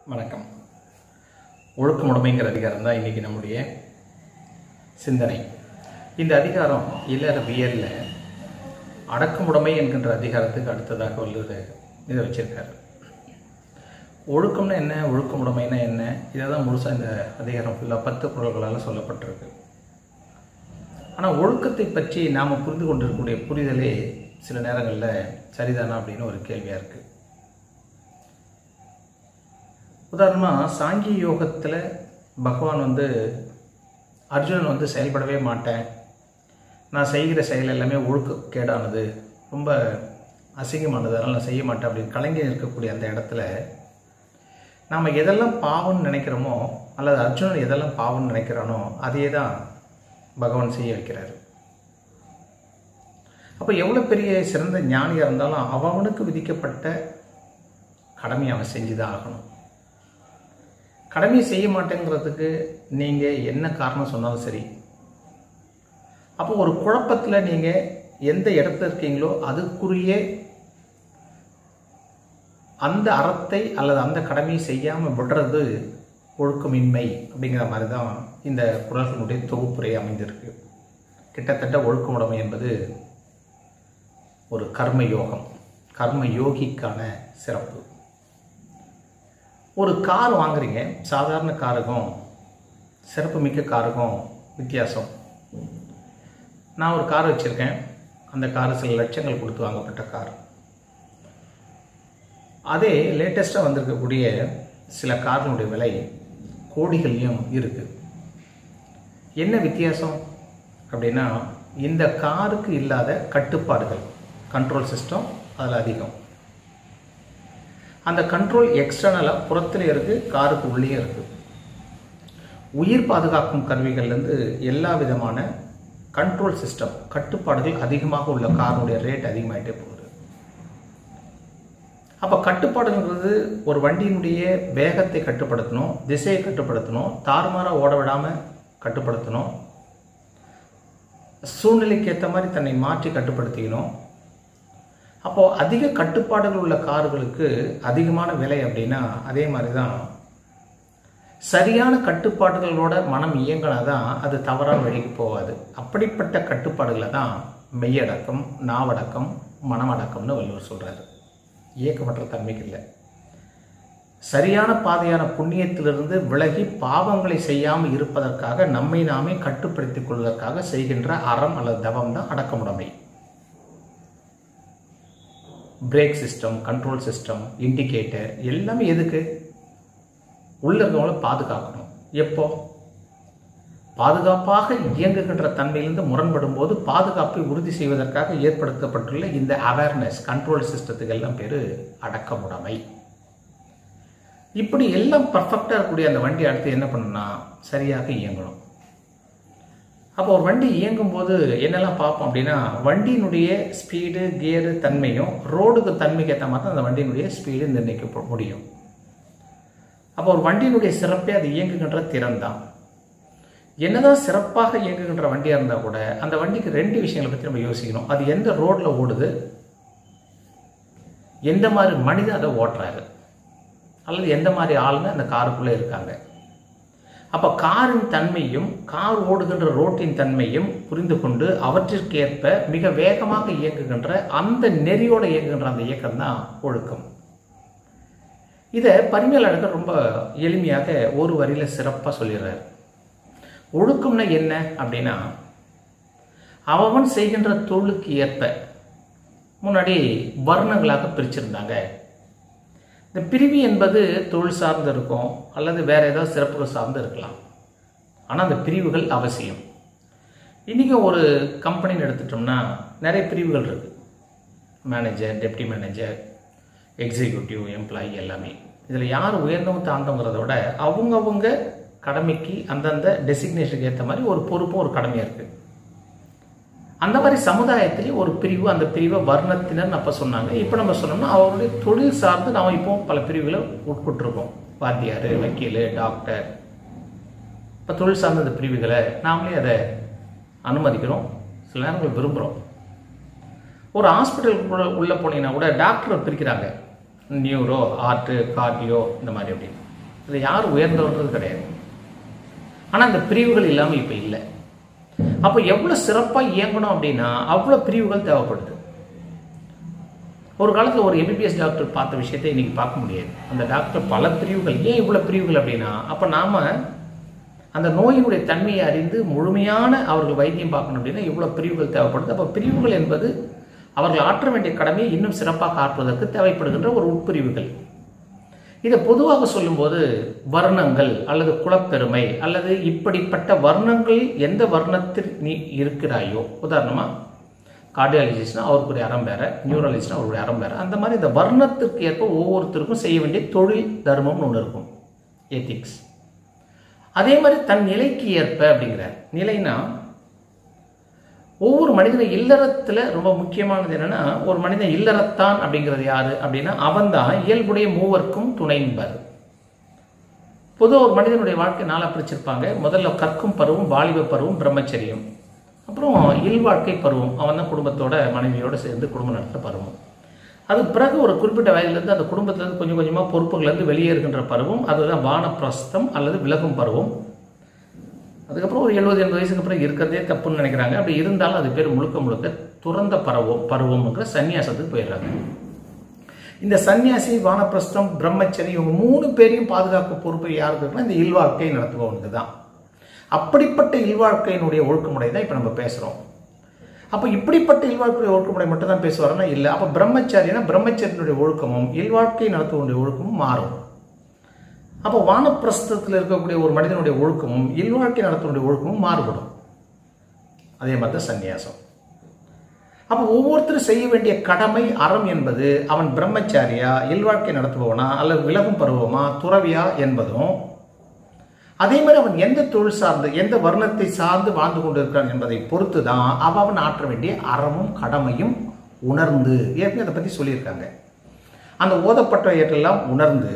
வணக்கம் ஒழுக்கமுடைமைங்கிற அதிகாரம் தான் இன்றைக்கி நம்முடைய சிந்தனை இந்த அதிகாரம் இல்லறவியலில் அடக்கமுடைமை என்கின்ற அதிகாரத்துக்கு அடுத்ததாக வள்ளுவர் இதை வச்சிருக்காரு ஒழுக்கம்னா என்ன ஒழுக்கமுடைமைனா என்ன இதை தான் முழுசாக இந்த அதிகாரம் ஃபுல்லாக பத்து குரல்களால் சொல்லப்பட்டிருக்கு ஆனால் ஒழுக்கத்தை பற்றி நாம் புரிந்து கொண்டிருக்கக்கூடிய புரிதலே சில நேரங்களில் சரிதானா அப்படின்னு ஒரு கேள்வியாக இருக்குது உதாரணமாக சாங்கிய யோகத்தில் பகவான் வந்து அர்ஜுனன் வந்து செயல்படவே மாட்டேன் நான் செய்கிற செயல் எல்லாமே ஒழுக்கக்கேடானது ரொம்ப அசிங்கமானது அதனால் நான் செய்ய மாட்டேன் அப்படின்னு கலைஞர் இருக்கக்கூடிய அந்த இடத்துல நாம் எதெல்லாம் பாவம்னு நினைக்கிறோமோ அல்லது அர்ஜுனன் எதெல்லாம் பாவம்னு நினைக்கிறானோ அதையே தான் பகவான் செய்ய வைக்கிறாரு அப்போ எவ்வளோ பெரிய சிறந்த ஞானியாக இருந்தாலும் அவனுக்கு விதிக்கப்பட்ட கடமையை அவன் செஞ்சு தான் ஆகணும் கடமையை செய்ய மாட்டேங்கிறதுக்கு நீங்கள் என்ன காரணம் சொன்னாலும் சரி அப்போ ஒரு குழப்பத்தில் நீங்கள் எந்த இடத்துல இருக்கீங்களோ அதுக்குரிய அந்த அறத்தை அல்லது அந்த கடமையை செய்யாமல் விடுறது ஒழுக்கமின்மை அப்படிங்கிற மாதிரி தான் இந்த குரல்களுடைய தொகுப்புரை அமைந்திருக்கு கிட்டத்தட்ட ஒழுக்கமுடைமை என்பது ஒரு கர்ம யோகம் கர்ம யோகிக்கான சிறப்பு ஒரு கார் வாங்குறீங்க சாதாரண காருக்கும் சிறப்பு மிக்க காருக்கும் வித்தியாசம் நான் ஒரு கார் வச்சுருக்கேன் அந்த கார் சில லட்சங்கள் கொடுத்து வாங்கப்பட்ட கார் அதே லேட்டஸ்ட்டாக வந்திருக்கக்கூடிய சில காரினுடைய விலை கோடிகள்லையும் இருக்குது என்ன வித்தியாசம் அப்படின்னா இந்த காருக்கு இல்லாத கட்டுப்பாடுகள் கண்ட்ரோல் சிஸ்டம் அதில் அதிகம் அந்த கண்ட்ரோல் எக்ஸ்டர்னலாக புறத்தில் இருக்குது காருக்கு உள்ளே இருக்குது உயிர் பாதுகாக்கும் கருவிகள்லேருந்து எல்லா விதமான கண்ட்ரோல் சிஸ்டம் கட்டுப்பாடுகள் அதிகமாக உள்ள காரினுடைய ரேட் அதிகமாகிட்டே போகுது அப்போ கட்டுப்பாடுங்கிறது ஒரு வண்டியினுடைய வேகத்தை கட்டுப்படுத்தணும் திசையை கட்டுப்படுத்தணும் தாறுமாறாக ஓட விடாமல் கட்டுப்படுத்தணும் சூழ்நிலைக்கு ஏற்ற மாதிரி தன்னை மாற்றி கட்டுப்படுத்திக்கணும் அப்போது அதிக கட்டுப்பாடுகள் உள்ள கார்களுக்கு அதிகமான விலை அப்படின்னா அதே மாதிரி தான் சரியான கட்டுப்பாடுகளோட மனம் இயங்கினா தான் அது தவறான வழிக்கு போகாது அப்படிப்பட்ட கட்டுப்பாடுகளை தான் மெய்யடக்கம் நாவடக்கம் மனமடக்கம்னு வள்ளுவர் சொல்கிறாரு இயக்கமற்ற தன்மைக்கு இல்லை சரியான பாதையான புண்ணியத்திலிருந்து விலகி பாவங்களை செய்யாமல் இருப்பதற்காக நம்மை நாமே கட்டுப்படுத்திக் கொள்வதற்காக செய்கின்ற அறம் அல்லது தவம் தான் அடக்கமுடைமை brake system control system indicator எல்லாமே எதுக்கு உள்ள இருக்கவங்கள பாதுகாக்கணும் எப்போ பாதுகாப்பாக இயங்குகின்ற தன்மையிலிருந்து முரண்படும் போது பாதுகாப்பை உறுதி செய்வதற்காக ஏற்படுத்தப்பட்டுள்ள இந்த அவேர்னஸ் கண்ட்ரோல் சிஸ்டத்துக்கு எல்லாம் பேர் அடக்கமுடைமை இப்படி எல்லாம் பர்ஃபெக்டாக இருக்கக்கூடிய அந்த வண்டி அடுத்து என்ன பண்ணுன்னா சரியாக இயங்கணும் அப்போ ஒரு வண்டி இயங்கும் போது என்னெல்லாம் பார்ப்போம் அப்படின்னா வண்டியினுடைய ஸ்பீடு கியரு தன்மையும் ரோடுக்கு தன்மைக்கு ஏற்ற மாதிரி தான் அந்த வண்டியினுடைய ஸ்பீடு நிர்ணயிக்க முடியும் அப்போ ஒரு வண்டியினுடைய சிறப்பே அது இயங்குகின்ற திறன் தான் என்னதான் சிறப்பாக இயங்குகின்ற வண்டியாக இருந்தால் கூட அந்த வண்டிக்கு ரெண்டு விஷயங்களை பற்றி நம்ம யோசிக்கணும் அது எந்த ரோட்டில் ஓடுது எந்த மாதிரி மனிதன் அதை ஓட்டுறாரு அல்லது எந்த மாதிரி ஆளுங்க அந்த காருக்குள்ளே இருக்காங்க அப்போ காரின் தன்மையும் கார் ஓடுகின்ற ரோட்டின் தன்மையும் புரிந்து கொண்டு அவற்றிற்கேற்ப மிக வேகமாக இயங்குகின்ற அந்த நெறியோடு இயங்குகின்ற அந்த இயக்கம் தான் ஒழுக்கம் இதை பரிமையாளர் அழகர் ரொம்ப எளிமையாக ஒரு வரியில் சிறப்பாக சொல்லிடுறாரு ஒழுக்கம்னா என்ன அப்படின்னா அவன் செய்கின்ற தொழிலுக்கு ஏற்ப முன்னாடி வர்ணங்களாக பிரிச்சிருந்தாங்க இந்த பிரிவு என்பது தொழில் சார்ந்து இருக்கும் அல்லது வேற ஏதாவது சிறப்புகள் சார்ந்து இருக்கலாம் ஆனால் அந்த பிரிவுகள் அவசியம் இன்றைக்கி ஒரு கம்பெனின்னு எடுத்துட்டோம்னா நிறைய பிரிவுகள் இருக்குது manager deputy manager executive employee எல்லாமே இதில் யார் உயர்ந்தவங்க தாழ்ந்தவங்கிறத விட அவங்கவுங்க கடமைக்கு அந்தந்த டெசிக்னேஷனுக்கு ஏற்ற மாதிரி ஒரு பொறுப்பும் ஒரு கடமையாக இருக்குது அந்த மாதிரி சமுதாயத்திலே ஒரு பிரிவு அந்த பிரிவை வர்ணத்தினர் அப்போ சொன்னாங்க இப்போ நம்ம சொன்னோம்னா அவருடைய தொழில் சார்ந்து நாம் இப்போ பல பிரிவுகளை உட்பட்டுருக்கோம் வாத்தியார் வக்கீல் டாக்டர் இப்போ தொழில் சார்ந்த அந்த பிரிவுகளை நாமளே அதை அனுமதிக்கிறோம் சில நேரங்கள் விரும்புகிறோம் ஒரு ஹாஸ்பிட்டலுக்குள்ள உள்ளே போனீங்கன்னா கூட டாக்டரை பிரிக்கிறாங்க நியூரோ ஆர்ட்டு கார்டியோ இந்த மாதிரி அப்படின்னு இது யார் உயர்ந்தவன்றது கிடையாது ஆனால் அந்த பிரிவுகள் இல்லாமல் இப்போ இல்லை அப்போ எவ்வளோ சிறப்பாக இயங்கணும் அப்படின்னா அவ்வளோ பிரிவுகள் தேவைப்படுது ஒரு காலத்தில் ஒரு எம்பிபிஎஸ் டாக்டர் பார்த்த விஷயத்தை இன்னைக்கு பார்க்க முடியாது அந்த டாக்டர் பல பிரிவுகள் ஏன் இவ்வளோ பிரிவுகள் அப்படின்னா அப்போ நாம் அந்த நோயினுடைய தன்மையை அறிந்து முழுமையான அவர்கள் வைத்தியம் பார்க்கணும் அப்படின்னா இவ்வளோ பிரிவுகள் தேவைப்படுது அப்போ பிரிவுகள் என்பது அவர்கள் ஆற்ற வேண்டிய கடமையை இன்னும் சிறப்பாக ஆற்றுவதற்கு தேவைப்படுகின்ற ஒரு உட்பிரிவுகள் இதை பொதுவாக சொல்லும்போது வர்ணங்கள் அல்லது குலப்பெருமை அல்லது இப்படிப்பட்ட வர்ணங்கள் எந்த வர்ணத்தில் நீ இருக்கிறாயோ உதாரணமா கார்டியாலஜிஸ்ட்னா அவருக்குரிய அறம் வேற நியூரலிஸ்ட்னா அவருடைய அறம் வேற அந்த மாதிரி இந்த வர்ணத்திற்கு ஏற்ப ஒவ்வொருத்தருக்கும் செய்ய வேண்டிய தொழில் தர்மம்னு ஒன்று இருக்கும் எத்திக்ஸ் அதே மாதிரி தன் நிலைக்கு ஏற்ப அப்படிங்கிறார் நிலைனா ஒவ்வொரு மனிதன இல்லறத்தில் ரொம்ப முக்கியமானது என்னன்னா ஒரு மனிதன் இல்லறத்தான் அப்படிங்கிறது யாரு அப்படின்னா அவன்தான் இயல்புடைய மூவர்க்கும் துணைன்பர் பொதுவாக ஒரு மனிதனுடைய வாழ்க்கை நாளாக பிரிச்சிருப்பாங்க முதல்ல கற்கும் பருவம் வாலிப பருவம் பிரம்மச்சரியம் அப்புறம் இல்வாழ்க்கை பருவம் அவன் தான் குடும்பத்தோட மனைவியோட சேர்ந்து குடும்பம் நடத்துகிற பருவம் அது பிறகு ஒரு குறிப்பிட்ட வயதிலிருந்து அந்த குடும்பத்திலேருந்து கொஞ்சம் கொஞ்சமாக பொறுப்புகள்லேருந்து வெளியே இருக்கின்ற பருவம் அதுதான் வானப்பிரஸ்தம் அல்லது விலகும் பருவம் அதுக்கப்புறம் ஒரு எழுபது எண்பது வயசுக்கு அப்புறம் இருக்கிறதே தப்புன்னு நினைக்கிறாங்க அப்படி இருந்தாலும் அது பேர் முழுக்க முழுக்க துறந்த பருவம் பருவம்ங்கிற சன்னியாசத்துக்கு போயிடுறாங்க இந்த சன்னியாசி வானப்பிரஸ்தம் பிரம்மச்சரி இவங்க மூணு பேரையும் பாதுகாப்பு பொறுப்பு யாருக்கு இருக்குன்னா இந்த இல்வாழ்க்கை நடத்துபவனுக்கு தான் அப்படிப்பட்ட இல்வாழ்க்கையினுடைய ஒழுக்கமுறை தான் இப்போ நம்ம பேசுகிறோம் அப்போ இப்படிப்பட்ட இல்வாழ்க்கையுடைய ஒழுக்கமுறை மட்டும் தான் பேசுவாருன்னா இல்லை அப்போ பிரம்மச்சாரினா பிரம்மச்சரியனுடைய ஒழுக்கமும் இல்வாழ்க்கை நடத்துவனுடைய ஒழுக்கமும் மாறும் அப்போ வானப்பிரஸ்தத்தில் இருக்கக்கூடிய ஒரு மனிதனுடைய ஒழுக்கமும் இல்வாழ்க்கை நடத்தக்கூடிய ஒழுக்கமும் மாறுபடும் அதே மாதிரி தான் சந்நியாசம் அப்போ ஒவ்வொருத்தரும் செய்ய வேண்டிய கடமை அறம் என்பது அவன் பிரம்மச்சாரியா இல்வாழ்க்கை நடத்துபவனா அல்லது விலகும் பருவமா துறவியா என்பதும் அதே மாதிரி அவன் எந்த தொழில் சார்ந்து எந்த வர்ணத்தை சார்ந்து வாழ்ந்து கொண்டிருக்கிறான் என்பதை பொறுத்து தான் அவன் ஆற்ற வேண்டிய அறமும் கடமையும் உணர்ந்து ஏற்கனவே அதை பற்றி சொல்லியிருக்காங்க அந்த ஓதப்பட்டவையெல்லாம் உணர்ந்து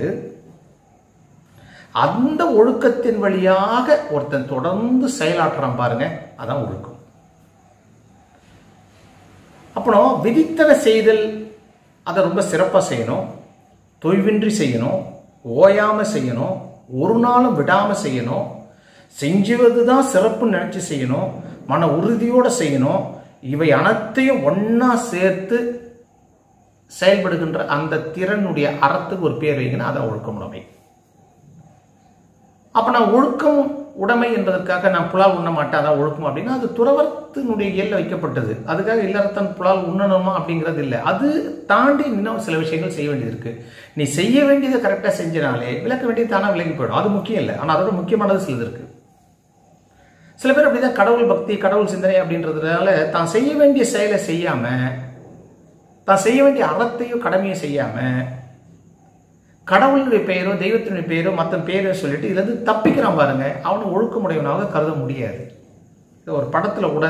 அந்த ஒழுக்கத்தின் வழியாக ஒருத்தன் தொடர்ந்து செயலாற்றுறான் பாருங்க அதான் ஒழுக்கம் அப்புறம் விதித்தன செய்தல் அதை ரொம்ப சிறப்பாக செய்யணும் தொய்வின்றி செய்யணும் ஓயாமல் செய்யணும் ஒரு நாளும் விடாமல் செய்யணும் செஞ்சுவது தான் சிறப்புன்னு நினச்சி செய்யணும் மன உறுதியோடு செய்யணும் இவை அனைத்தையும் ஒன்றா சேர்த்து செயல்படுகின்ற அந்த திறனுடைய அறத்துக்கு ஒரு பேர் வைக்கணும் அதான் ஒழுக்கமுடைமை அப்போ நான் ஒழுக்கம் உடைமை என்பதற்காக நான் புலால் உண்ண மாட்டேன் அதான் ஒழுக்கம் அப்படின்னா அது துறவரத்தினுடைய இயல்ல வைக்கப்பட்டது அதுக்காக இல்லறத்தன் புலால் உண்ணணுமா அப்படிங்கிறது இல்லை அது தாண்டி இன்னும் சில விஷயங்கள் செய்ய வேண்டியது இருக்கு நீ செய்ய வேண்டியதை கரெக்டாக செஞ்சினாலே விளக்க வேண்டியது தானாக விலகி போயிடும் அது முக்கியம் இல்லை ஆனால் அதோட முக்கியமானது சிலது இருக்கு சில பேர் அப்படிதான் கடவுள் பக்தி கடவுள் சிந்தனை அப்படின்றதுனால தான் செய்ய வேண்டிய செயலை செய்யாம தான் செய்ய வேண்டிய அறத்தையும் கடமையும் செய்யாம கடவுளுடைய பெயரோ தெய்வத்தினுடைய பெயரோ மற்ற பேரோ சொல்லிட்டு இதுல இருந்து தப்பிக்கிறான் பாருங்க அவனை ஒழுக்கமுடையவனாக கருத முடியாது இது ஒரு படத்துல கூட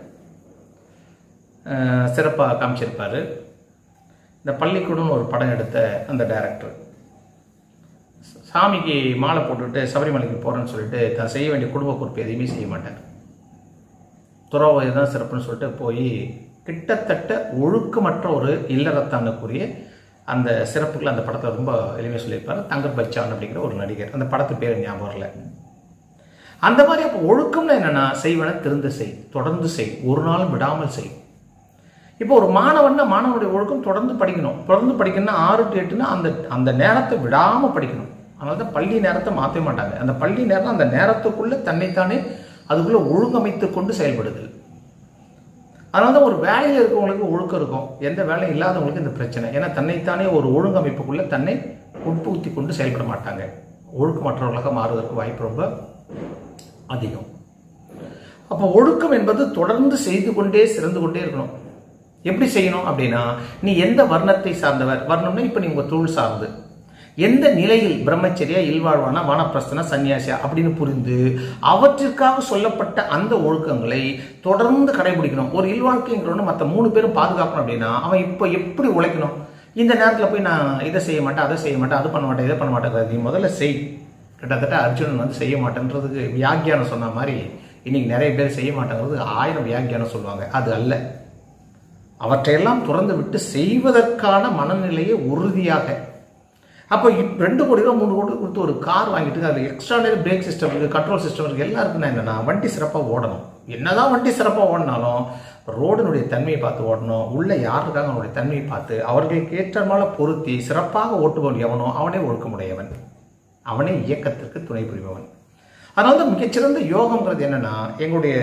சிறப்பாக காமிச்சிருப்பாரு இந்த பள்ளிக்கூடம்னு ஒரு படம் எடுத்த அந்த டைரக்டர் சாமிக்கு மாலை போட்டுட்டு சபரிமலைக்கு போகிறேன்னு சொல்லிட்டு தான் செய்ய வேண்டிய குடும்ப பொறுப்பு எதையுமே செய்ய மாட்டார் துறவை தான் சிறப்புன்னு சொல்லிட்டு போய் கிட்டத்தட்ட ஒழுக்கமற்ற ஒரு இல்லறத்தானுக்குரிய அந்த சிறப்புகள் அந்த படத்தில் ரொம்ப எளிமையாக சொல்லியிருப்பார் தங்கர் பச்சான் அப்படிங்கிற ஒரு நடிகர் அந்த படத்து பேர் ஞாபகம் வரல அந்த மாதிரி அப்போ ஒழுக்கம்னு என்னன்னா செய்வன திருந்து செய் தொடர்ந்து செய் ஒரு நாளும் விடாமல் செய் இப்போ ஒரு மாணவன்னா மாணவனுடைய ஒழுக்கம் தொடர்ந்து படிக்கணும் தொடர்ந்து படிக்கணும்னா ஆறு டு எட்டுனா அந்த அந்த நேரத்தை விடாமல் படிக்கணும் அதனால தான் பள்ளி நேரத்தை மாற்றவே மாட்டாங்க அந்த பள்ளி நேரம் அந்த நேரத்துக்குள்ள தன்னைத்தானே அதுக்குள்ள ஒழுங்கமைத்து கொண்டு செயல்படுது அதனால தான் ஒரு வேலையில் இருக்கவங்களுக்கு ஒழுக்கம் இருக்கும் எந்த வேலையும் இல்லாதவங்களுக்கு இந்த பிரச்சனை ஏன்னா தன்னைத்தானே ஒரு ஒழுங்கமைப்புக்குள்ள தன்னை உட்புகுத்தி கொண்டு செயல்பட மாட்டாங்க ஒழுக்கமற்றவர்களாக மாறுவதற்கு வாய்ப்பு ரொம்ப அதிகம் அப்போ ஒழுக்கம் என்பது தொடர்ந்து செய்து கொண்டே சிறந்து கொண்டே இருக்கணும் எப்படி செய்யணும் அப்படின்னா நீ எந்த வர்ணத்தை சார்ந்தவர் வர்ணம்னா இப்போ நீ உங்கள் தொழில் சார்ந்து எந்த நிலையில் பிரம்மச்சரியா இல்வாழ்வானா வானப்பிரஸ்தனா சன்னியாசியா அப்படின்னு புரிந்து அவற்றிற்காக சொல்லப்பட்ட அந்த ஒழுக்கங்களை தொடர்ந்து கடைபிடிக்கணும் ஒரு இல்வாழ்க்கைங்கிறவனு மற்ற மூணு பேரும் பாதுகாக்கணும் அப்படின்னா அவன் இப்போ எப்படி உழைக்கணும் இந்த நேரத்தில் போய் நான் இதை செய்ய மாட்டேன் அதை செய்ய மாட்டேன் அது பண்ண மாட்டேன் இதை பண்ண மாட்டேன் நீ முதல்ல செய் கிட்டத்தட்ட அர்ஜுனன் வந்து செய்ய மாட்டேன்றதுக்கு வியாக்கியானம் சொன்ன மாதிரி இன்னைக்கு நிறைய பேர் செய்ய மாட்டேங்கிறது ஆயிரம் வியாக்கியானம் சொல்லுவாங்க அது அல்ல அவற்றையெல்லாம் துறந்து விட்டு செய்வதற்கான மனநிலையை உறுதியாக அப்போ இப் ரெண்டு கோடி ரூபா மூணு கோடி கொடுத்து ஒரு கார் வாங்கிட்டு அதில் எக்ஸ்ட்ரானரி பிரேக் சிஸ்டம் இருக்குது கண்ட்ரோல் சிஸ்டம் இருக்குது எல்லாம் இருக்குன்னா என்னென்னா வண்டி சிறப்பாக ஓடணும் என்னதான் வண்டி சிறப்பாக ஓடினாலும் ரோடினுடைய தன்மையை பார்த்து ஓடணும் உள்ளே யார் இருக்காங்க அவனுடைய தன்மையை பார்த்து அவர்களுக்கு ஏற்ற மாதிரி பொருத்தி சிறப்பாக ஓட்டுபவன் எவனோ அவனே ஒழுக்கமுடையவன் அவனே இயக்கத்திற்கு துணை புரிபவன் அதனால தான் மிகச்சிறந்த யோகம்ங்கிறது என்னன்னா எங்களுடைய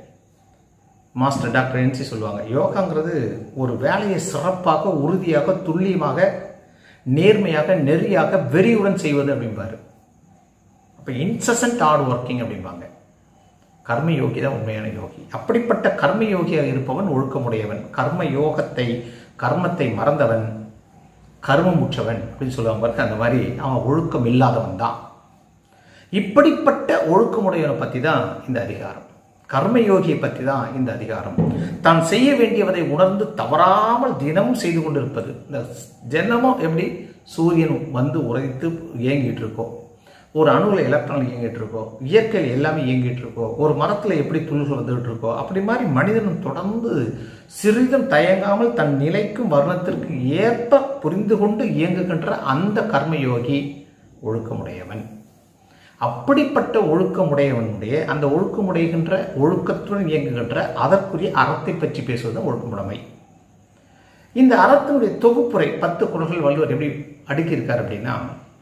மாஸ்டர் டாக்டர் என்சி சொல்லுவாங்க யோகாங்கிறது ஒரு வேலையை சிறப்பாக உறுதியாக துல்லியமாக நேர்மையாக நெறியாக வெறியுடன் செய்வது அப்படிம்பாரு அப்போ இன்சசன்ட் ஹார்ட் ஒர்க்கிங் அப்படிம்பாங்க கர்ம யோகி தான் உண்மையான யோகி அப்படிப்பட்ட கர்ம யோகியாக இருப்பவன் ஒழுக்கமுடையவன் கர்ம யோகத்தை கர்மத்தை மறந்தவன் கர்மமுற்றவன் அப்படின்னு சொல்லுவாங்க பாருங்க அந்த மாதிரி அவன் ஒழுக்கம் இல்லாதவன் தான் இப்படிப்பட்ட ஒழுக்கமுடையவனை பற்றி தான் இந்த அதிகாரம் கர்மயோகியை பற்றி தான் இந்த அதிகாரம் தான் செய்ய வேண்டியவதை உணர்ந்து தவறாமல் தினமும் செய்து கொண்டிருப்பது இந்த தினமும் எப்படி சூரியன் வந்து உரைத்து இயங்கிட்டு இருக்கோம் ஒரு அணுவில் எலக்ட்ரான் இயங்கிட்டு இருக்கோ இயற்கையில் எல்லாமே இயங்கிட்டு இருக்கோ ஒரு மரத்தில் எப்படி துளிர்கள் வந்துகிட்டு இருக்கோ அப்படி மாதிரி மனிதனும் தொடர்ந்து சிறிதும் தயங்காமல் தன் நிலைக்கும் வர்ணத்திற்கு ஏற்ப புரிந்து கொண்டு இயங்குகின்ற அந்த கர்மயோகி ஒழுக்கமுடையவன் அப்படிப்பட்ட ஒழுக்கமுடையவனுடைய அந்த ஒழுக்கமுடைகின்ற ஒழுக்கத்துடன் இயங்குகின்ற அதற்குரிய அறத்தை பற்றி பேசுவது ஒழுக்கமுடைமை இந்த அறத்தினுடைய தொகுப்புரை பத்து குரல்கள் வள்ளுவர் எப்படி அடுக்கியிருக்கார் அப்படின்னா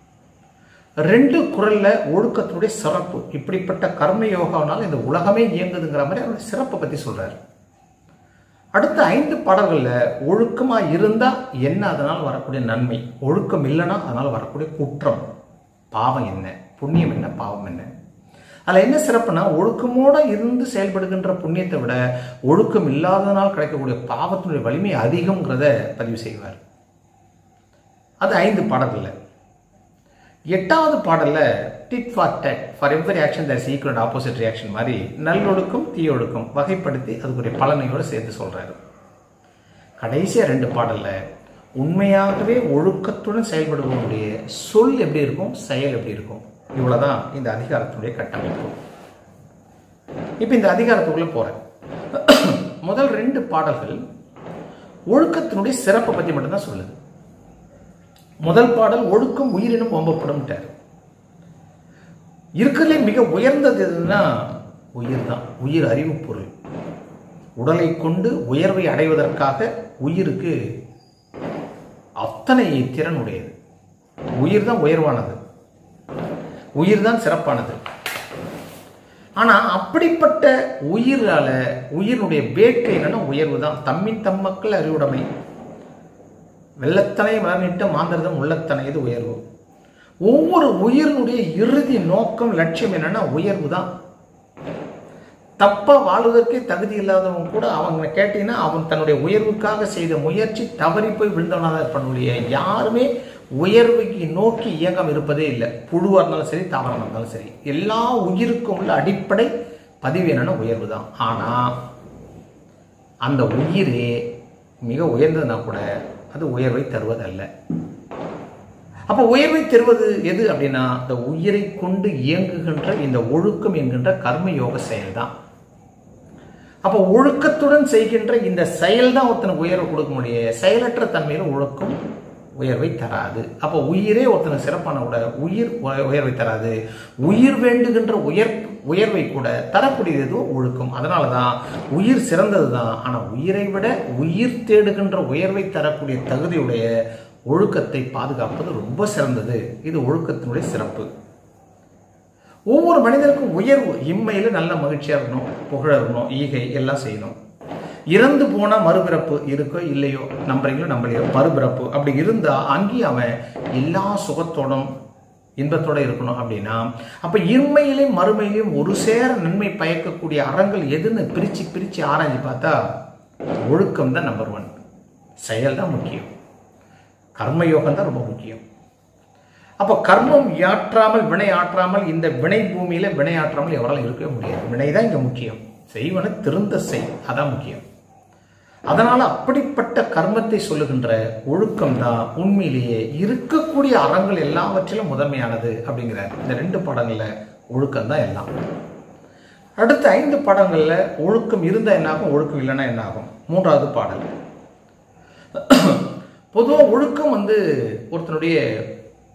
ரெண்டு குரல்ல ஒழுக்கத்தினுடைய சிறப்பு இப்படிப்பட்ட கர்ம யோகாவனால் இந்த உலகமே இயங்குதுங்கிற மாதிரி அவருடைய சிறப்பை பத்தி சொல்றாரு அடுத்த ஐந்து பாடல்கள்ல ஒழுக்கமா இருந்தா என்ன அதனால் வரக்கூடிய நன்மை ஒழுக்கம் இல்லைன்னா அதனால் வரக்கூடிய குற்றம் பாவம் என்ன புண்ணியம் என்ன பாவம் என்ன அதில் என்ன சிறப்புனா ஒழுக்கமோட இருந்து செயல்படுகின்ற புண்ணியத்தை விட ஒழுக்கம் இல்லாததனால் கிடைக்கக்கூடிய பாவத்தினுடைய வலிமை அதிகம்ங்கிறத பதிவு செய்வார் அது ஐந்து பாடல்கள்ல எட்டாவது பாடல்ல tit for tat for every action there equal opposite reaction மாதிரி நல்லொழுக்கம் தீயொழுக்கம் வகைப்படுத்தி அதுக்குரிய பலனையோடு சேர்த்து சொல்றாரு கடைசியா ரெண்டு பாடல்ல உண்மையாகவே ஒழுக்கத்துடன் செயல்படுவதனுடைய சொல் எப்படி இருக்கும் செயல் எப்படி இருக்கும் இவ்வளவுதான் இந்த அதிகாரத்தினுடைய கட்டமைப்பு இப்போ இந்த அதிகாரத்துக்குள்ள போறேன் முதல் ரெண்டு பாடல்கள் ஒழுக்கத்தினுடைய சிறப்பை பத்தி மட்டும்தான் சொல்லுது முதல் பாடல் ஒழுக்கம் உயிரினும் ஒம்பப்படும்ட்டார் இருக்கிறதுலே மிக உயர்ந்தது எதுன்னா உயிர் தான் உயிர் அறிவு பொருள் உடலை கொண்டு உயர்வை அடைவதற்காக உயிருக்கு அத்தனை திறன் உடையது உயிர் தான் உயர்வானது உயிர் தான் சிறப்பானது ஆனா அப்படிப்பட்ட உயிரால உயிரினுடைய வேட்கை என்னன்னா உயர்வு தான் தம்மின் தம்மக்கள் அறிவுடைமை வெள்ளத்தனை மலர்நிட்ட மாந்திரதம் உள்ளத்தனை இது உயர்வு ஒவ்வொரு உயிரினுடைய இறுதி நோக்கம் லட்சியம் என்னன்னா உயர்வு தான் தப்பா வாழ்வதற்கே தகுதி இல்லாதவங்க கூட அவங்க கேட்டீங்கன்னா அவன் தன்னுடைய உயர்வுக்காக செய்த முயற்சி தவறி போய் விழுந்தவனாக இருப்பனுடைய யாருமே உயர்வுக்கு நோக்கி இயங்கம் இருப்பதே இல்லை புழுவாக இருந்தாலும் சரி தாவரமாக இருந்தாலும் சரி எல்லா உயிருக்கும் உள்ள அடிப்படை பதிவு என்னன்னா உயர்வு தான் ஆனால் அந்த உயிரே மிக உயர்ந்ததுனா கூட அது உயர்வை தருவதல்ல அப்போ உயர்வை தருவது எது அப்படின்னா இந்த உயிரை கொண்டு இயங்குகின்ற இந்த ஒழுக்கம் என்கின்ற கர்மயோக செயல் தான் அப்போ ஒழுக்கத்துடன் செய்கின்ற இந்த செயல் தான் ஒருத்தனுக்கு உயர்வை கொடுக்க முடியும் செயலற்ற தன்மையில் ஒழுக்கம் உயர்வை தராது அப்போ உயிரே ஒருத்தனுக்கு சிறப்பான கூட உயிர் உயர்வை தராது உயிர் வேண்டுகின்ற உயர் உயர்வை கூட தரக்கூடியது எதுவோ ஒழுக்கம் அதனால தான் உயிர் சிறந்தது தான் ஆனால் உயிரை விட உயிர் தேடுகின்ற உயர்வை தரக்கூடிய தகுதியுடைய ஒழுக்கத்தை பாதுகாப்பது ரொம்ப சிறந்தது இது ஒழுக்கத்தினுடைய சிறப்பு ஒவ்வொரு மனிதனுக்கும் உயர்வு இம்மையில் நல்ல மகிழ்ச்சியாக இருக்கணும் புகழ இருக்கணும் ஈகை எல்லாம் செய்யணும் இறந்து போன மறுபிறப்பு இருக்கோ இல்லையோ நம்புறீங்களோ நம்பலையோ மறுபிறப்பு அப்படி இருந்தா அங்கேயும் அவன் எல்லா சுகத்தோடும் இன்பத்தோட இருக்கணும் அப்படின்னா அப்ப இன்மையிலையும் மறுமையிலையும் ஒரு சேர நன்மை பயக்கக்கூடிய அறங்கள் எதுன்னு பிரிச்சு பிரிச்சு ஆராய்ஞ்சு பார்த்தா ஒழுக்கம் தான் நம்பர் ஒன் செயல் தான் முக்கியம் கர்மயோகம் தான் ரொம்ப முக்கியம் அப்போ கர்மம் ஆற்றாமல் வினை ஆற்றாமல் இந்த வினை பூமியில வினை ஆற்றாமல் எவரால் இருக்கவே முடியாது வினை தான் இங்க முக்கியம் செய்வன திருந்த செய் அதான் முக்கியம் அதனால அப்படிப்பட்ட கர்மத்தை சொல்லுகின்ற ஒழுக்கம் தான் உண்மையிலேயே இருக்கக்கூடிய அறங்கள் எல்லாவற்றிலும் முதன்மையானது அப்படிங்கிறார் இந்த ரெண்டு படங்கள்ல ஒழுக்கம் தான் எல்லாம் அடுத்த ஐந்து படங்கள்ல ஒழுக்கம் இருந்தா என்னாகும் ஒழுக்கம் இல்லைன்னா என்னாகும் மூன்றாவது பாடல் பொதுவாக ஒழுக்கம் வந்து ஒருத்தனுடைய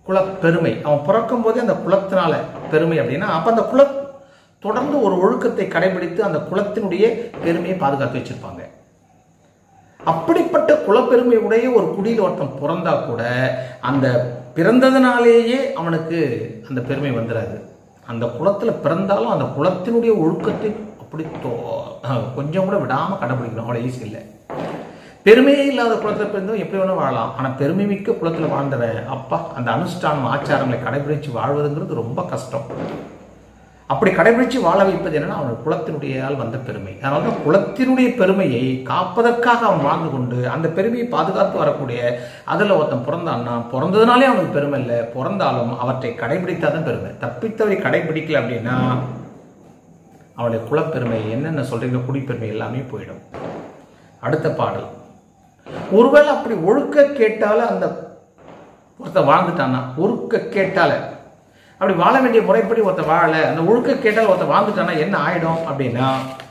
குலப்பெருமை அவன் பிறக்கும் போதே அந்த குலத்தினால பெருமை அப்படின்னா அப்ப அந்த குல தொடர்ந்து ஒரு ஒழுக்கத்தை கடைபிடித்து அந்த குலத்தினுடைய பெருமையை பாதுகாத்து வச்சிருப்பாங்க அப்படிப்பட்ட குலப்பெருமை உடைய ஒரு குடியில் ஒருத்தன் பிறந்தா கூட அந்த பிறந்ததுனாலேயே அவனுக்கு அந்த பெருமை வந்துடாது அந்த குலத்துல பிறந்தாலும் அந்த குலத்தினுடைய ஒழுக்கத்தை அப்படி தோ- கொஞ்சம் கூட விடாம கடைபிடிக்கணும் அவ்வளோ ஈஸி இல்லை பெருமையே இல்லாத குலத்தில் பிறந்தும் எப்படி வேணா வாழலாம் ஆனா பெருமை மிக்க குலத்துல வாழ்ந்தவன் அப்பா அந்த அனுஷ்டானம் ஆச்சாரங்களை கடைபிடிச்சு வாழ்வதுங்கிறது ரொம்ப கஷ்டம் அப்படி கடைபிடிச்சு வாழ வைப்பது என்னன்னா அவன் குலத்தினுடைய ஆள் வந்த பெருமை அதனால தான் குலத்தினுடைய பெருமையை காப்பதற்காக அவன் வாழ்ந்து கொண்டு அந்த பெருமையை பாதுகாத்து வரக்கூடிய அதில் ஒருத்தன் பிறந்தான்னா பிறந்ததுனாலே அவனுக்கு பெருமை இல்லை பிறந்தாலும் அவற்றை கடைபிடித்தாதான் பெருமை தப்பித்தவரை கடைபிடிக்கல அப்படின்னா அவனுடைய குலப்பெருமை என்னென்ன சொல்றீங்க குடிப்பெருமை எல்லாமே போயிடும் அடுத்த பாடல் ஒருவேளை அப்படி ஒழுக்க கேட்டால அந்த ஒருத்தன் வாழ்ந்துட்டான்னா ஒழுக்க கேட்டால அப்படி வாழ வேண்டிய முறைப்படி ஒருத்தன் வாழல அந்த ஒழுக்க கேட்டால் ஒருத்தன் வாழ்ந்துட்டானா என்ன ஆயிடும் அப்படின்னா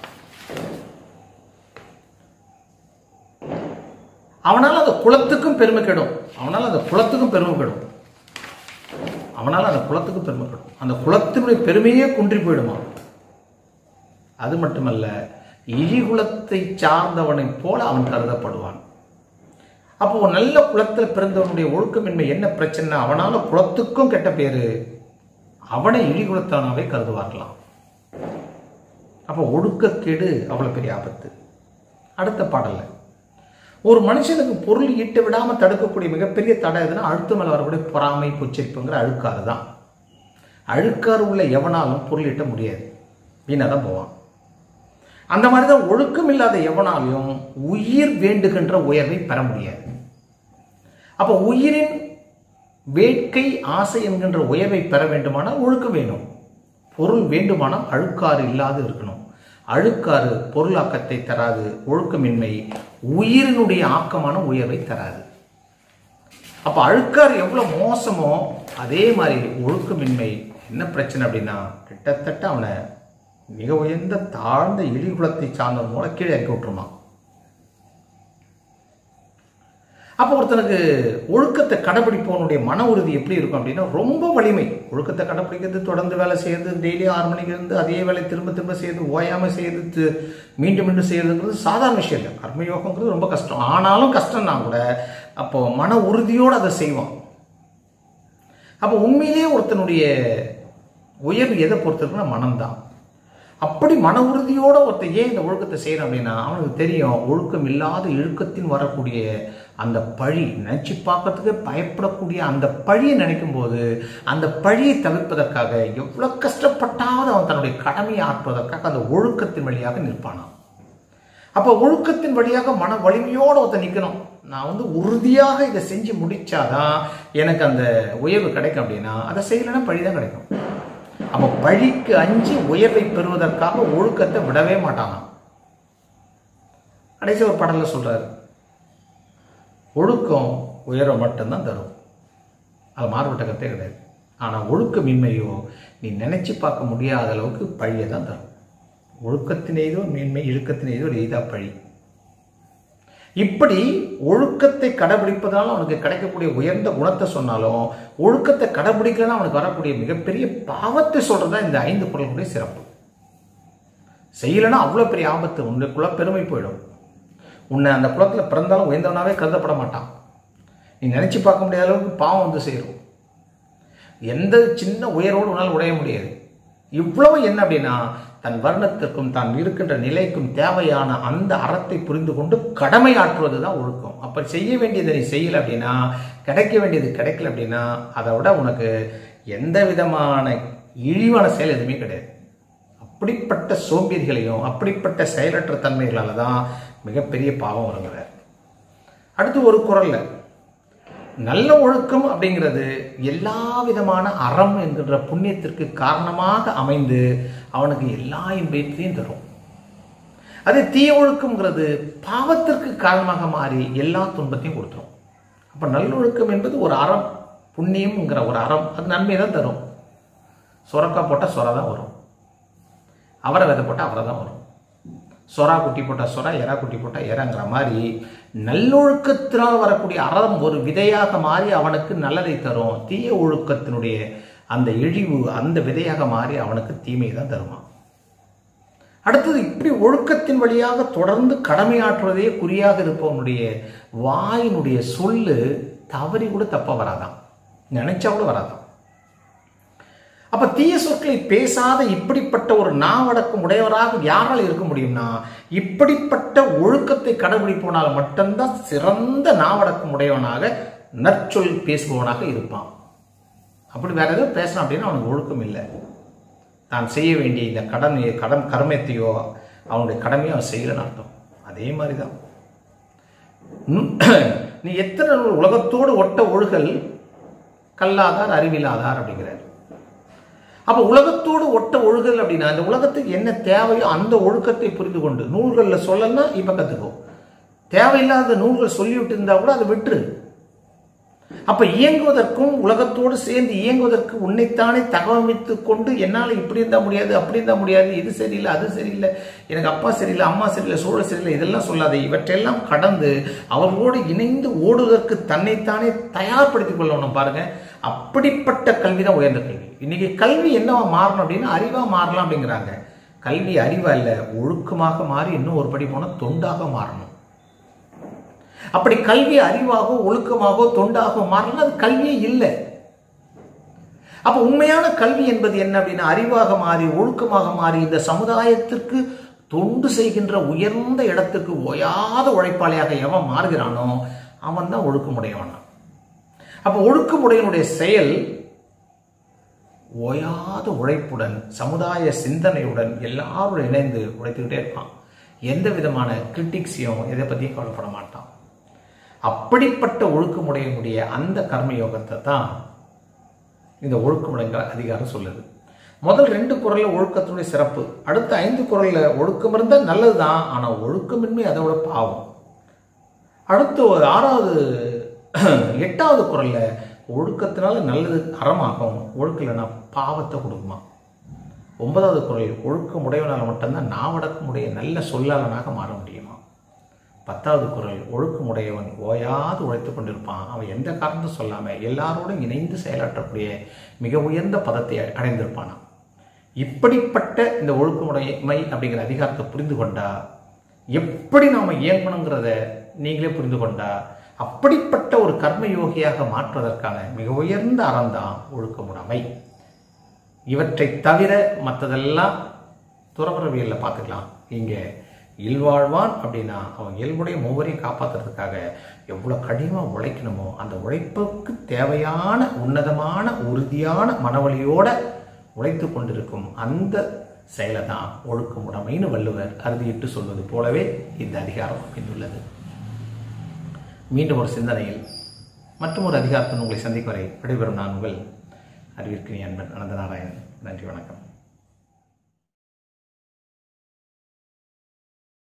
அவனால அந்த குலத்துக்கும் பெருமை கெடும் அவனால அந்த குலத்துக்கும் பெருமை கெடும் அவனால அந்த குலத்துக்கும் பெருமை கெடும் அந்த குலத்தினுடைய பெருமையே குன்றி போயிடுமா அது மட்டுமல்ல இழிகுலத்தை சார்ந்தவனைப் போல அவன் கருதப்படுவான் அப்போ ஒரு நல்ல குலத்தில் பிறந்தவனுடைய ஒழுக்கமின்மை என்ன பிரச்சனை அவனால குலத்துக்கும் கெட்ட பேரு அவனை இழிகுலத்தவனாவே கருதுவார்களாம் அப்போ ஒழுக்கக்கேடு அவ்வளவு பெரிய ஆபத்து அடுத்த பாடல்ல ஒரு மனுஷனுக்கு பொருள் ஈட்ட விடாம தடுக்கக்கூடிய மிகப்பெரிய தடை எதுனா அழுத்து மேல வரக்கூடிய பொறாமை பொச்சரிப்புங்கிற அழுக்காறு தான் அழுக்காறு உள்ள எவனாலும் பொருள் ஈட்ட முடியாது வீணாக தான் போவான் அந்த மாதிரி தான் ஒழுக்கம் இல்லாத எவனாலையும் உயிர் வேண்டுகின்ற உயர்வை பெற முடியாது அப்போ உயிரின் வேட்கை ஆசை என்கின்ற உயர்வை பெற வேண்டுமானால் ஒழுக்கம் வேணும் பொருள் வேண்டுமானால் அழுக்காறு இல்லாது இருக்கணும் அழுக்காறு பொருளாக்கத்தை தராது ஒழுக்கமின்மை உயிரினுடைய ஆக்கமான உயர்வை தராது அப்ப அழுக்காறு எவ்வளவு மோசமோ அதே மாதிரி ஒழுக்கமின்மை என்ன பிரச்சனை அப்படின்னா கிட்டத்தட்ட அவனை மிக உயர்ந்த தாழ்ந்த இழிகுலத்தை சார்ந்தவன் மூலம் கீழே இறக்கி விட்டுருமா அப்போ ஒருத்தனுக்கு ஒழுக்கத்தை கடைபிடிப்பவனுடைய மன உறுதி எப்படி இருக்கும் அப்படின்னா ரொம்ப வலிமை ஒழுக்கத்தை கடைபிடிக்கிறது தொடர்ந்து வேலை செய்யறது டெய்லி ஆறு மணிக்கு இருந்து அதே வேலை திரும்ப திரும்ப செய்யறது ஓயாம செய்யறது தி- மீண்டும் மீண்டும் செய்யறதுங்கிறது சாதாரண விஷயம் இல்லை கர்மயோகங்கிறது ரொம்ப கஷ்டம் ஆனாலும் கஷ்டம்னா கூட அப்போ மன உறுதியோடு அதை செய்வான் அப்போ உண்மையிலேயே ஒருத்தனுடைய உயர்வு எதை பொறுத்திருக்குன்னா மனம்தான் அப்படி மன உறுதியோட ஒருத்தன் ஏன் இந்த ஒழுக்கத்தை செய்யறான் அப்படின்னா அவனுக்கு தெரியும் ஒழுக்கம் இல்லாத இழுக்கத்தின் வரக்கூடிய அந்த பழி நினைச்சு பார்க்கறதுக்கு பயப்படக்கூடிய அந்த பழியை நினைக்கும் போது அந்த பழியை தவிர்ப்பதற்காக எவ்வளவு கஷ்டப்பட்டாவது அவன் தன்னுடைய கடமையை ஆற்றுவதற்காக அந்த ஒழுக்கத்தின் வழியாக நிற்பானாம் அப்போ ஒழுக்கத்தின் வழியாக மன வலிமையோடு ஒருத்தன் நிற்கணும் நான் வந்து உறுதியாக இதை செஞ்சு முடிச்சாதான் எனக்கு அந்த உயர்வு கிடைக்கும் அப்படின்னா அதை செய்யலைன்னா பழி தான் கிடைக்கும் அப்போ பழிக்கு அஞ்சு உயர்வை பெறுவதற்காக ஒழுக்கத்தை விடவே மாட்டானாம் கடைசி ஒரு பாடல்ல சொல்றாரு ஒழுக்கம் உயர்வை மட்டும்தான் தரும் அது மாறுபட்ட கத்தே கிடையாது ஆனால் ஒழுக்கமின்மையோ நீ நினைச்சு பார்க்க முடியாத அளவுக்கு பழியை தான் தரும் ஒழுக்கத்தின் எய்தோ மேன்மை இழுக்கத்தின் எய்தோ ஒரு எய்தா பழி இப்படி ஒழுக்கத்தை கடைபிடிப்பதால் அவனுக்கு கிடைக்கக்கூடிய உயர்ந்த குணத்தை சொன்னாலும் ஒழுக்கத்தை கடைபிடிக்கலன்னா அவனுக்கு வரக்கூடிய மிகப்பெரிய பாவத்தை சொல்றதா இந்த ஐந்து பொருளுடைய சிறப்பு செய்யலைன்னா அவ்வளோ பெரிய ஆபத்து உன்னுடைய குல பெருமை போயிடும் உன்னை அந்த குலத்தில் பிறந்தாலும் உயர்ந்தவனாவே கருதப்பட மாட்டான் நீ நினைச்சு பார்க்க முடியாத அளவுக்கு பாவம் வந்து சேரும் எந்த சின்ன உயர்வோடு உன்னால் உடைய முடியாது இவ்வளவு என்ன அப்படின்னா தன் வர்ணத்திற்கும் தான் இருக்கின்ற நிலைக்கும் தேவையான அந்த அறத்தை புரிந்து கொண்டு கடமை ஆற்றுவது தான் ஒழுக்கம் அப்ப செய்ய வேண்டியதை நீ செய்யல அப்படின்னா கிடைக்க வேண்டியது கிடைக்கல அப்படின்னா அதை விட உனக்கு எந்த விதமான இழிவான செயல் எதுவுமே கிடையாது அப்படிப்பட்ட சோம்பேறிகளையும் அப்படிப்பட்ட செயலற்ற தன்மைகளால தான் மிகப்பெரிய பாவம் வருகிறார் அடுத்து ஒரு குரல்ல நல்ல ஒழுக்கம் அப்படிங்கிறது எல்லா விதமான அறம் என்கின்ற புண்ணியத்திற்கு காரணமாக அமைந்து அவனுக்கு எல்லா இன்பத்தையும் தரும் அதே தீய ஒழுக்கம்ங்கிறது பாவத்திற்கு காரணமாக மாறி எல்லா துன்பத்தையும் கொடுத்துரும் அப்ப நல்லொழுக்கம் என்பது ஒரு அறம் புண்ணியம்ங்கிற ஒரு அறம் அது நன்மை தான் தரும் சுரக்காய் போட்டால் சுரை தான் வரும் அவரை விதை போட்டால் அவரை தான் வரும் சொரா குட்டி போட்டால் சொரா எறா குட்டி போட்டால் எறாங்கிற மாதிரி நல்லொழுக்கத்தினால் வரக்கூடிய அறம் ஒரு விதையாக மாறி அவனுக்கு நல்லதை தரும் தீய ஒழுக்கத்தினுடைய அந்த இழிவு அந்த விதையாக மாறி அவனுக்கு தீமை தான் தருமா அடுத்தது இப்படி ஒழுக்கத்தின் வழியாக தொடர்ந்து கடமையாற்றுவதே குறியாக இருப்பவனுடைய வாயினுடைய சொல்லு தவறி கூட தப்ப வராதாம் நினைச்சா கூட வராதாம் அப்ப தீய சொற்களை பேசாத இப்படிப்பட்ட ஒரு நாவடக்கம் உடையவராக யாரால் இருக்க முடியும்னா இப்படிப்பட்ட ஒழுக்கத்தை கடைபிடிப்பவனால் மட்டும்தான் சிறந்த நாவடக்கம் உடையவனாக நற்சொல் பேசுபவனாக இருப்பான் அப்படி வேற ஏதோ பேசணும் அப்படின்னா அவனுக்கு ஒழுக்கம் இல்லை தான் செய்ய வேண்டிய இந்த கடன் கடன் கர்மத்தையோ அவனுடைய கடமையோ அவன் செய்யலன்னு அர்த்தம் அதே மாதிரி தான் நீ எத்தனை உலகத்தோடு ஒட்ட ஒழுகல் கல்லாதார் அறிவிலாதார் அப்படிங்கிறார் அப்ப உலகத்தோடு ஒட்ட ஒழுகல் அப்படின்னா இந்த உலகத்துக்கு என்ன தேவையோ அந்த ஒழுக்கத்தை புரிந்து கொண்டு நூல்களில் சொல்லலன்னா இப்ப கத்துக்கோ தேவையில்லாத நூல்கள் சொல்லிவிட்டு இருந்தா கூட அதை விட்டுரு அப்ப இயங்குவதற்கும் உலகத்தோடு சேர்ந்து இயங்குவதற்கு உன்னைத்தானே தகவமைத்து கொண்டு என்னால் இப்படி இருந்தா முடியாது அப்படி இருந்தா முடியாது இது சரியில்லை அது சரியில்லை எனக்கு அப்பா சரியில்லை அம்மா சரியில்லை சூழல் சரியில்லை இதெல்லாம் சொல்லாதே இவற்றையெல்லாம் கடந்து அவர்களோடு இணைந்து ஓடுவதற்கு தன்னைத்தானே தயார்படுத்திக் கொள்ளணும் பாருங்க அப்படிப்பட்ட கல்வி தான் உயர்ந்த கல்வி இன்னைக்கு கல்வி என்னவா மாறணும் அப்படின்னா அறிவா மாறலாம் அப்படிங்கிறாங்க கல்வி அறிவா இல்லை ஒழுக்கமாக மாறி இன்னும் ஒரு படி போனால் தொண்டாக மாறணும் அப்படி கல்வி அறிவாகவோ ஒழுக்கமாகவோ தொண்டாகவோ மாறலாம் அது கல்வியே இல்லை அப்ப உண்மையான கல்வி என்பது என்ன அப்படின்னா அறிவாக மாறி ஒழுக்கமாக மாறி இந்த சமுதாயத்திற்கு தொண்டு செய்கின்ற உயர்ந்த இடத்துக்கு ஓயாத உழைப்பாளியாக எவன் மாறுகிறானோ அவன் தான் ஒழுக்கமுடையவனா அப்ப ஒழுக்கமுடையனுடைய செயல் ஓயாத உழைப்புடன் சமுதாய சிந்தனையுடன் எல்லாரும் இணைந்து உழைத்துக்கிட்டே இருப்பான் எந்த விதமான கிரிட்டிக்ஸையும் எதை பற்றியும் கவலைப்பட மாட்டான் அப்படிப்பட்ட ஒழுக்கமுடையனுடைய அந்த கர்மயோகத்தை தான் இந்த ஒழுக்கமுடைங்கிற அதிகாரம் சொல்லுது முதல் ரெண்டு குரல்ல ஒழுக்கத்தினுடைய சிறப்பு அடுத்த ஐந்து குரல்ல ஒழுக்கம் இருந்தால் நல்லது தான் ஆனால் ஒழுக்கமின்மை அதோட பாவம் அடுத்து ஒரு ஆறாவது எட்டாவது குரல்ல ஒழுக்கத்தினால நல்லது அறமாகும் ஒழுக்கம் இல்லைன்னா பாவத்தை கொடுக்குமா ஒன்பதாவது குரல் ஒழுக்கம் உடையவனால் மட்டும்தான் நாவடக்கமுடைய நல்ல சொல்லாளனாக மாற முடியுமா பத்தாவது குரல் ஒழுக்கமுடையவன் ஓயாது உழைத்து கொண்டிருப்பான் அவன் எந்த காரணத்தும் சொல்லாமல் எல்லாரோடும் இணைந்து செயலாற்றக்கூடிய மிக உயர்ந்த பதத்தை அடைந்திருப்பானான் இப்படிப்பட்ட இந்த ஒழுக்கமுடைமை அப்படிங்கிற அதிகாரத்தை புரிந்து கொண்டா எப்படி நாம் இயங்கணுங்கிறத நீங்களே புரிந்து கொண்டா அப்படிப்பட்ட ஒரு கர்மயோகியாக மாற்றுவதற்கான மிக உயர்ந்த அறம்தான் ஒழுக்கமுடைமை இவற்றை தவிர மற்றதெல்லாம் துறவரவியலில் பார்த்துக்கலாம் இங்கே இல்வாழ்வான் அப்படின்னா அவன் இயல்புடைய மூவரையும் காப்பாற்றுறதுக்காக எவ்வளோ கடினமாக உழைக்கணுமோ அந்த உழைப்புக்கு தேவையான உன்னதமான உறுதியான மனவழியோட உழைத்து கொண்டிருக்கும் அந்த செயலை தான் ஒழுக்கமுடைமைன்னு வள்ளுவர் அறுதியிட்டு சொல்வது போலவே இந்த அதிகாரம் அமைந்துள்ளது மீண்டும் ஒரு சிந்தனையில் மற்றும் ஒரு அதிகாரத்தின் உங்களை சந்திக்கும் வரை விடைபெறும் நான் உங்கள் அறிவிற்கு அன்பன் அனந்தநாராயணன் நன்றி வணக்கம்